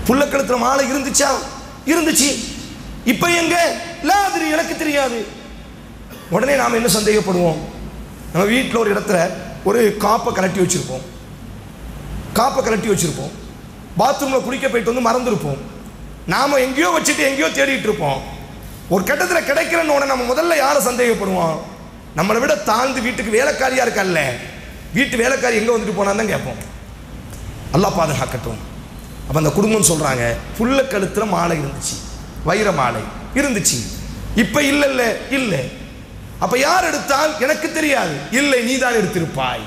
புள்ளக்கழுத்துல மாலை இருந்துச்சா இருந்துச்சு இப்போ எங்க லாதிரி எனக்கு தெரியாது உடனே நாம் என்ன சந்தேகப்படுவோம் நம்ம வீட்டில் ஒரு இடத்துல ஒரு காப்பை கலட்டி வச்சுருப்போம் காப்பை கலட்டி வச்சுருப்போம் பாத்ரூமில் குளிக்க போயிட்டு வந்து மறந்துருப்போம் நாம் எங்கேயோ வச்சுட்டு எங்கேயோ தேடிட்டு இருப்போம் ஒரு கட்டத்தில் கிடைக்கிறன்னு உடனே நம்ம முதல்ல யாரை சந்தேகப்படுவோம் நம்மளை விட தாழ்ந்து வீட்டுக்கு வேலைக்காரியா இருக்கல்ல வீட்டு வேலைக்காரி எங்கே வந்துட்டு போனான்னு தான் கேட்போம் அல்லாஹ் பாதுகாக்கட்டும் அப்போ அந்த குடும்பம் சொல்கிறாங்க புல்ல கழுத்தில் மாலை இருந்துச்சு வைர மாலை இருந்துச்சு இப்போ இல்லைல்ல இல்லை அப்போ யார் எடுத்தால் எனக்கு தெரியாது இல்லை நீ தான் எடுத்திருப்பாய்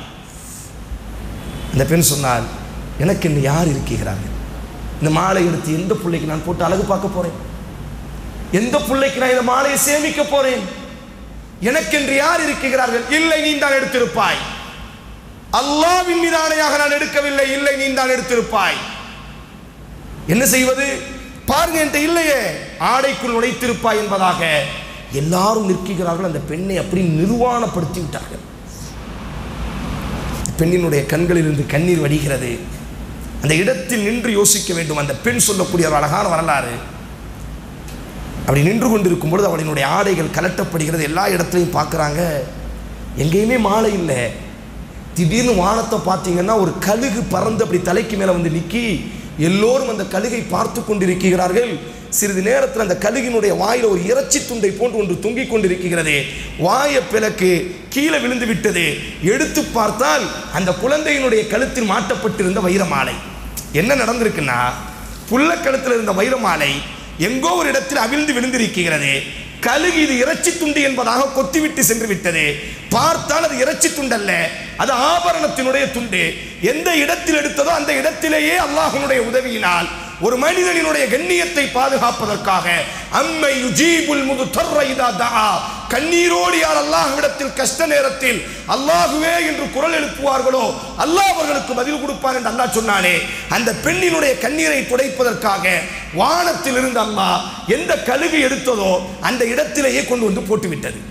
அந்த பெண் சொன்னால் எனக்கு இன்னும் யார் இருக்கிறார்கள் இந்த மாலை எடுத்து எந்த பிள்ளைக்கு நான் போட்டு அழகு பார்க்க போறேன் எந்த பிள்ளைக்கு நான் இந்த மாலையை சேமிக்க போறேன் எனக்கென்று யார் இருக்கிறார்கள் இல்லை நீ தான் எடுத்திருப்பாய் அல்லாவின் மீது ஆணையாக நான் எடுக்கவில்லை இல்லை நீ தான் எடுத்திருப்பாய் என்ன செய்வது பாருங்க என்கிட்ட இல்லையே ஆடைக்குள் நுழைத்திருப்பாய் என்பதாக எல்லாரும் நிற்கிறார்கள் அந்த பெண்ணை அப்படி நிர்வாணப்படுத்தி விட்டார்கள் பெண்ணினுடைய கண்களிலிருந்து கண்ணீர் வடிகிறது அந்த இடத்தில் நின்று யோசிக்க வேண்டும் அந்த பெண் சொல்லக்கூடிய ஒரு அழகான வரலாறு அப்படி நின்று கொண்டிருக்கும் பொழுது அவளினுடைய ஆடைகள் கலட்டப்படுகிறது எல்லா இடத்துலையும் பார்க்குறாங்க எங்கேயுமே மாலை இல்லை திடீர்னு வானத்தை பார்த்தீங்கன்னா ஒரு கழுகு பறந்து அப்படி தலைக்கு மேலே வந்து நிற்கி எல்லோரும் அந்த கழுகை பார்த்து கொண்டிருக்கிறார்கள் சிறிது நேரத்தில் அந்த கழுகினுடைய வாயில் ஒரு இறைச்சி துண்டை போன்று ஒன்று தொங்கிக் கொண்டிருக்கிறது வாய பிளக்கு கீழே விழுந்து விட்டது எடுத்து பார்த்தால் அந்த குழந்தையினுடைய கழுத்தில் மாட்டப்பட்டிருந்த வைரமாலை என்ன நடந்திருக்குன்னா புள்ள கழுத்தில் இருந்த வைரமாலை எங்கோ ஒரு இடத்தில் அவிழ்ந்து விழுந்திருக்கிறது கழுகு இது இறைச்சி துண்டு என்பதாக கொத்திவிட்டு சென்று விட்டது பார்த்தால் அது இறைச்சி துண்டல்ல அது ஆபரணத்தினுடைய துண்டு எந்த இடத்தில் எடுத்ததோ அந்த இடத்திலேயே அல்லாஹ்வினுடைய உதவியினால் ஒரு மனிதனினுடைய கண்ணியத்தை பாதுகாப்பதற்காக அம்மை யுஜீபுல் முது இதா தஆ கண்ணீரோடு யார் அல்லாஹ்விடத்தில் கஷ்ட நேரத்தில் அல்லாஹுவே என்று குரல் எழுப்புவார்களோ அல்லாஹ் அவர்களுக்கு பதில் கொடுப்பார் என்று அல்லாஹ் சொன்னானே அந்த பெண்ணினுடைய கண்ணீரை துடைப்பதற்காக வானத்தில் இருந்து அல்லாஹ் எந்த கழுகு எடுத்ததோ அந்த இடத்திலேயே கொண்டு வந்து போட்டு விட்டது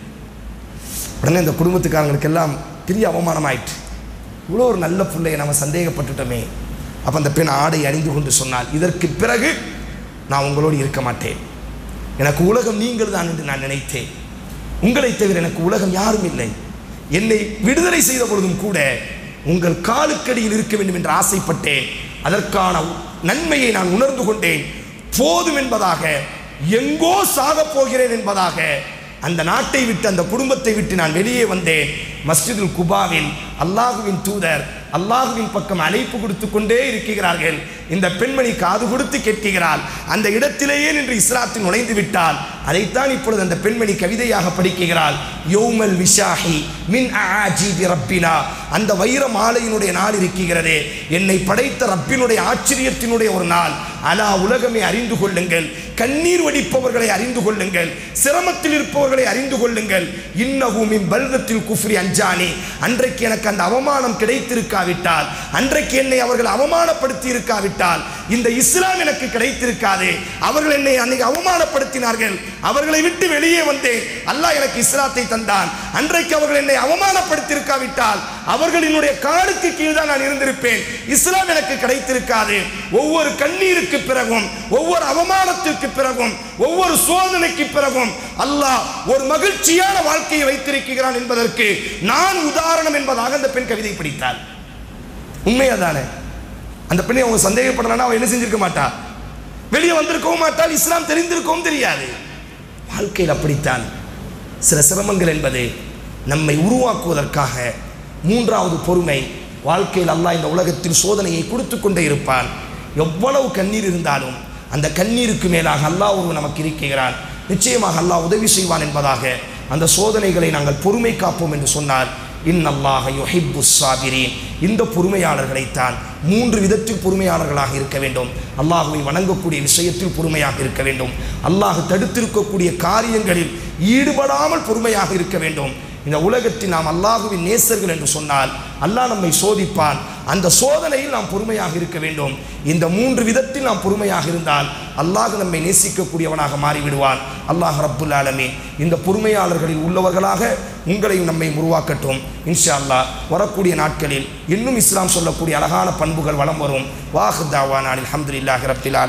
உடனே இந்த குடும்பத்துக்காரங்களுக்கு எல்லாம் பெரிய அவமானமாயிற்று இவ்வளோ ஒரு நல்ல பிள்ளையை நம்ம சந்தேகப்பட்டுட்டோமே அப்போ அந்த பெண் ஆடை அணிந்து கொண்டு சொன்னால் இதற்கு பிறகு நான் உங்களோடு இருக்க மாட்டேன் எனக்கு உலகம் நீங்கள் தான் என்று நான் நினைத்தேன் உங்களை தவிர எனக்கு உலகம் யாரும் இல்லை என்னை விடுதலை செய்த பொழுதும் கூட உங்கள் காலுக்கடியில் இருக்க வேண்டும் என்று ஆசைப்பட்டேன் அதற்கான நன்மையை நான் உணர்ந்து கொண்டேன் போதும் என்பதாக எங்கோ சாகப் போகிறேன் என்பதாக அந்த நாட்டை விட்டு அந்த குடும்பத்தை விட்டு நான் வெளியே வந்தேன் மஸ்ஜிதுல் குபாவில் அல்லாஹுவின் தூதர் அல்லாஹுவின் பக்கம் அழைப்பு கொடுத்து கொண்டே இருக்கிறார்கள் இந்த பெண்மணி காது கொடுத்து கேட்கிறாள் அந்த இடத்திலேயே நின்று இஸ்லாத்தில் நுழைந்து விட்டால் அதைத்தான் இப்பொழுது அந்த பெண்மணி கவிதையாக படிக்கிறாள் யோமல் விஷாஹி மின் ஆஜிபி ரப்பினா அந்த வைர மாலையினுடைய நாள் இருக்கிறதே என்னை படைத்த ரப்பினுடைய ஆச்சரியத்தினுடைய ஒரு நாள் அலா உலகமே அறிந்து கொள்ளுங்கள் கண்ணீர் வடிப்பவர்களை அறிந்து கொள்ளுங்கள் சிரமத்தில் இருப்பவர்களை அறிந்து கொள்ளுங்கள் இன்னகுமின் பல்கத்தில் குஃப்ரி அஞ்சானி அன்றைக்கு எனக்கு அந்த அவமானம் கிடைத்திருக்காவிட்டால் அன்றைக்கு என்னை அவர்கள் அவமானப்படுத்தி இருக்காவிட்டால் இந்த இஸ்லாம் எனக்கு கிடைத்திருக்காது அவர்கள் என்னை அன்னைக்கு அவமானப்படுத்தினார்கள் அவர்களை விட்டு வெளியே வந்தேன் அல்லாஹ் எனக்கு இஸ்லாத்தை தந்தான் அன்றைக்கு அவர்கள் என்னை அவமானப்படுத்தியிருக்காவிட்டால் அவர்களினுடைய காலுக்கு கீழ் தான் நான் இருந்திருப்பேன் இஸ்லாம் எனக்கு கிடைத்திருக்காது ஒவ்வொரு கண்ணீருக்கு பிறகும் ஒவ்வொரு அவமானத்திற்கு பிறகும் ஒவ்வொரு சோதனைக்கு பிறகும் அல்லாஹ் ஒரு மகிழ்ச்சியான வாழ்க்கையை வைத்திருக்கிறான் என்பதற்கு நான் உதாரணம் என்பதாக அந்த பெண் கவிதை படித்தாள் உண்மையா தானே அந்த பெண்ணை அவங்க சந்தேகப்படலன்னா அவன் என்ன செஞ்சிருக்க மாட்டா வெளியே வந்திருக்கவும் மாட்டால் இஸ்லாம் தெரிந்திருக்கவும் தெரியாது வாழ்க்கையில் அப்படித்தான் சில சிரமங்கள் என்பது நம்மை உருவாக்குவதற்காக மூன்றாவது பொறுமை வாழ்க்கையில் அல்லாஹ் இந்த உலகத்தில் சோதனையை கொடுத்து கொண்டே இருப்பான் எவ்வளவு கண்ணீர் இருந்தாலும் அந்த கண்ணீருக்கு மேலாக அல்லாஹ் ஒருவன் நமக்கு இருக்கிறான் நிச்சயமாக அல்லாஹ் உதவி செய்வான் என்பதாக அந்த சோதனைகளை நாங்கள் பொறுமை காப்போம் என்று சொன்னால் இன்னல்லாஹ யுஹிப்பு சாபிரீன் இந்த பொறுமையாளர்களைத்தான் மூன்று விதத்தில் பொறுமையாளர்களாக இருக்க வேண்டும் அல்லாஹுவை வணங்கக்கூடிய விஷயத்தில் பொறுமையாக இருக்க வேண்டும் அல்லாஹ் தடுத்திருக்கக்கூடிய காரியங்களில் ஈடுபடாமல் பொறுமையாக இருக்க வேண்டும் இந்த உலகத்தில் நாம் அல்லாஹுவின் நேசர்கள் என்று சொன்னால் அல்லாஹ் நம்மை சோதிப்பான் அந்த சோதனையில் நாம் பொறுமையாக இருக்க வேண்டும் இந்த மூன்று விதத்தில் நாம் பொறுமையாக இருந்தால் அல்லாஹ் நம்மை நேசிக்கக்கூடியவனாக மாறிவிடுவான் அல்லாஹ் ரப்புல் ஆலமீன் இந்த பொறுமையாளர்களில் உள்ளவர்களாக உங்களையும் நம்மை உருவாக்கட்டும் இன்ஷா அல்லாஹ் வரக்கூடிய நாட்களில் இன்னும் இஸ்லாம் சொல்லக்கூடிய அழகான பண்புகள் வளம் வரும் வாஹு தாவான் அல்ஹம்துலில்லாஹி ரப்பில் ஆலமீன்